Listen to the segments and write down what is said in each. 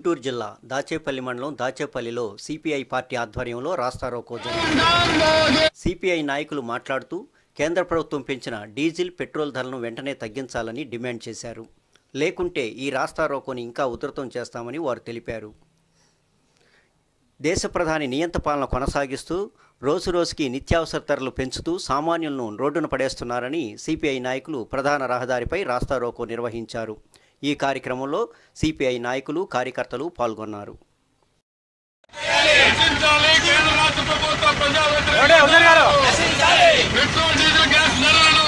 గుంటూరు జిల్లా దాచేపల్లి మండలం దాచేపల్లిలో CPI party ఆధ్వర్యంలో రాస్తారోకో జరిగింది సిపిఐ నాయకులు మాట్లాడుతూ కేంద్ర ప్రభుత్వం పెంచిన డీజిల్ పెట్రోల్ ధరలను వెంటనే తగ్గించాలని డిమాండ్ చేశారు లేకుంటే ఈ రాస్తారోకోని ఇంకా ఉధృతం చేస్తామని వారు తెలిపారు దేశ ప్రధాని నియంత పాలన కొనసాగిస్తూ రోజురోజుకి నిత్యావసర ధరలు పెంచుతూ సామాన్యులను రోడ్డున పడేస్తున్నారని సిపిఐ నాయకులు ప్రధాన రహదారిపై రాస్తారోకో నిర్వహించారు ఈ కార్యక్రమంలో సిపిఐ నాయకులు కార్యకర్తలు పాల్గొన్నారు రక్షించాలి కేంద్ర రాష్ట్ర ప్రభుత్వ ప్రజా వ్యతిరేక పెట్రోల్ డీజిల్ గ్యాస్ ధరలను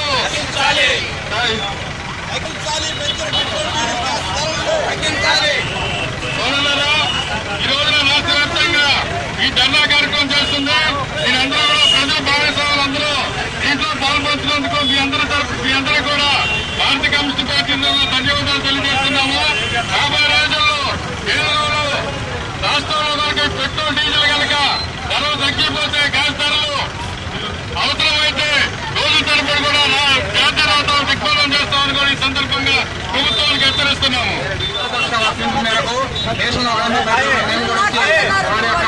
సోదరులారా, ఈ రోజున రాష్ట్ర వ్యాప్తంగా ఈ ధర్నా కార్యక్రమం చేస్తుంది మీరందరూ కూడా ప్రజా భాగస్వాములందరూ దీంట్లో పాల్పంచినందుకు మీ అందరి తరపు మీ అందరూ కూడా భారతీయ కమ్యూనిస్ట్ పార్టీ తరఫున ధన్యవాదాలు తెలియజేస్తున్నాము రాబోయే రోజుల్లో కేంద్రంలో రాష్ట్రంలో కనుక పెట్రోల్ డీజిల్ కనుక ధరలు తగ్గిపోతే గ్యాస్ ధరలు అవసరమైతే రోజుల తరపున కూడా రా- జాతీయ రాష్ట్రాలు దిగ్బంధం చేస్తామని కూడా ఈ సందర్భంగా ప్రభుత్వానికి హెచ్చరిస్తున్నాము పిలుపు మేరకు దేశంలో ఉన్న ప్రతి ఒక్క నేను కూడా వచ్చి వారి యొక్క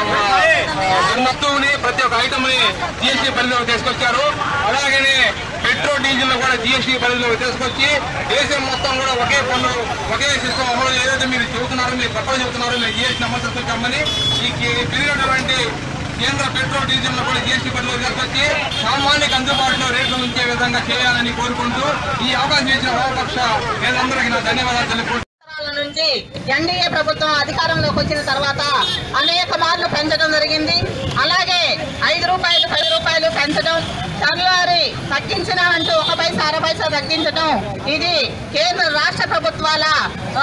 ఆ, వస్తువుని ప్రతి ఒక్క ఐటమ్ ని జిఎస్టీ పరిధిలోకి తీసుకొచ్చారు అలాగనే పెట్రోల్ డీజిల్ కూడా జిఎస్టీ పరిధిలోకి తీసుకొచ్చి దేశం మొత్తం కూడా ఒకే పన్ను ఒకే సిస్టమ్ అమలు ఏదైతే మీరు చెబుతున్నారో మీరు తప్పని చెబుతున్నారో మీరు జిఎస్టీ అమలు తీసుకొచ్చామని ఈ కి- పెరిగినటువంటి కేంద్ర పెట్రోల్ డీజిల్ కూడా జిఎస్టీ పరిధిలో తీసుకొచ్చి సామాన్యకు అందుబాటులో రేట్లు ఉంచే విధంగా చేయాలని కోరుకుంటూ ఈ అవకాశం ఇచ్చిన వామపక్ష నేనందరికీ నా ధన్యవాదాలు తెలుపుకుంటూ సంవత్సరాల నుంచి ఎన్డీఏ ప్రభుత్వం అధికారంలోకి వచ్చిన తర్వాత అనేక మార్లు పెంచడం జరిగింది అలాగే ఐదు రూపాయలు పది రూపాయలు పెంచడం తెల్లవారి తగ్గించిన అంటూ ఒక పైసా అర పైసా తగ్గించడం ఇది కేంద్ర రాష్ట్ర ప్రభుత్వాల ఆ,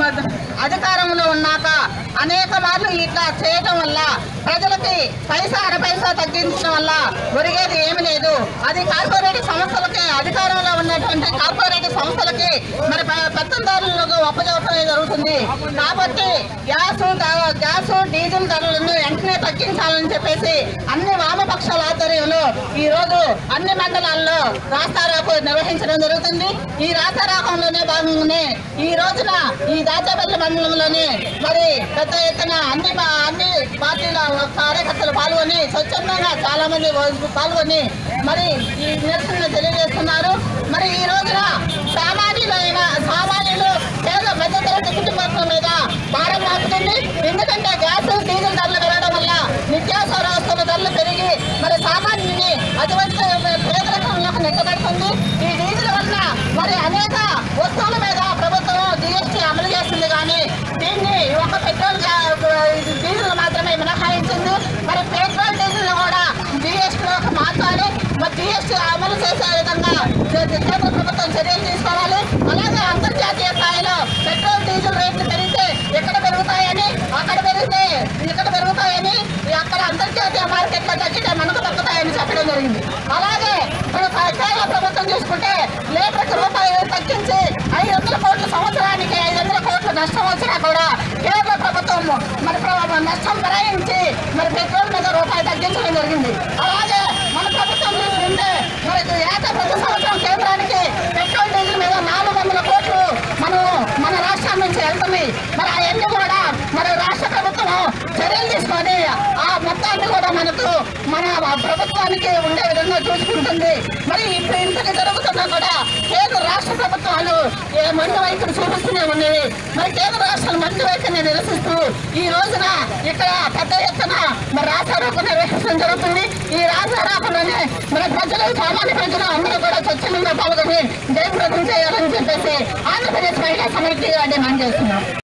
అధికారంలో ఉన్నాక అనేక మార్లు ఇట్లా చేయడం వల్ల ప్రజలకి పైసా అర పైసా తగ్గించడం వల్ల ఒరిగేది ఏమి లేదు అది కార్పొరేట్ సంస్థలకి అధికారంలో ఉన్నటువంటి కార్పొరేట్ సంస్థలకి మరి ప- పెత్తందారులకు అప్పచెప్పడం జరుగుతుంది కాబట్టి గ్యాస్ ధర- గ్యాస్ డీజిల్ ధరలను వెంటనే తగ్గించాలని చెప్పేసి అన్ని వామపక్షాల ఆధ్వర్యంలో ఈ రోజు అన్ని మండలాల్లో రాస్తారోకో నిర్వహించడం జరుగుతుంది ఈ రాస్తారోకంలోనే భాగంగానే ఈ రోజున ఈ దాచాపల్లి మండలంలోని మరి పెద్ద ఎత్తున అన్ని పా- అన్ని పార్టీల కార్యకర్తలు పాల్గొని స్వచ్ఛందంగా చాలా మంది పాల్గొని మరి ఈ నిరసన తెలియజేస్తున్నారు మరి ఈ రోజున సామాన్యులైన సామాన్యులు పేద మధ్యతరగతి కుటుంబాల మీద భారం మాపుతుంది ఎందుకంటే గ్యాస్ డీజిల్ ధరలు పెరగడం వల్ల నిత్యావసర వస్తువుల ధరలు పెరిగి మరి సామాన్యుని అటువంటి పేదరికంలోకి నెట్టబడుతుంది ఈ డీజిల్ వల్ల మరి అనేక వస్తువుల మీద ప్రభుత్వం జిఎస్టీ అమలు చేస్తుంది కానీ దీన్ని ఒక పెట్రోల్ గ్యా- ఇది డీజిల్ మాత్రమే మినహాయించింది మరి పెట్రోల్ డీజిల్ కూడా జిఎస్టీలోకి మార్చాలి మరి జిఎస్టీ అమలు చేసే విధంగా కేంద్ర ప్రభుత్వం చర్యలు తీసుకోవాలి అలాగే అంతర్జాతీయ స్థాయిలో పెట్రోల్ డీజిల్ రేట్లు పెరిగితే ఎక్కడ పెరుగుతాయని అక్కడ పెరిగితే ఇక్కడ పెరుగుతాయని అక్కడ అంతర్జాతీయ మార్కెట్లో తగ్గితే మనకు తగ్గుతాయని చెప్పడం జరిగింది అలాగే ఇప్పుడు కేంద్ర ప్రభుత్వం చూసుకుంటే లీటర్కి రూపాయి తగ్గించి ఐదు వందల కోట్ల సంవత్సరానికి ఐదు వందల కోట్ల నష్టం వచ్చినా కూడా కేంద్ర ప్రభుత్వం మరి ప్ర- నష్టం భరాయించి మరి పెట్రోల్ మీద రూపాయి తగ్గించడం జరిగింది అలాగే మన ప్రభుత్వం చూసుకుంటే మరి ఏటా ప్రతి సంవత్సరం కేంద్రానికి పెట్రోల్ డీజిల్ మీద నాలుగు వందల కోట్లు మనం మన రాష్ట్రం నుంచి వెళ్తుంది మరి అవన్నీ కూడా మరి రాష్ట్ర ప్రభుత్వం చర్యలు తీసుకొని ఆ మొత్తాన్ని కూడా మనకు మన ప్రభుత్వానికి ఉండే విధంగా చూసుకుంటుంది మరి ఇప్పుడు ఇంతకు జరుగుతున్నా కూడా కేంద్ర రాష్ట్ర ప్రభుత్వాలు ఏ మండు వైఖరి చూపిస్తూనే ఉన్నవి మరి కేంద్ర రాష్ట్రాలు మండు వైఖరిని నిరసిస్తూ ఈ రోజున ఇక్కడ పెద్ద ఎత్తున మరి రాష్ట్రారోపణ నిర్వహించడం జరుగుతుంది ఈ రాష్ట్రారోపణలోనే మన ప్రజలు సామాన్య ప్రజలు అందరూ కూడా స్వచ్ఛందంగా పాల్గొని జయప్రదం చేయాలని చెప్పేసి ఆంధ్రప్రదేశ్ మహిళా సమితిగా డిమాండ్ చేస్తున్నాం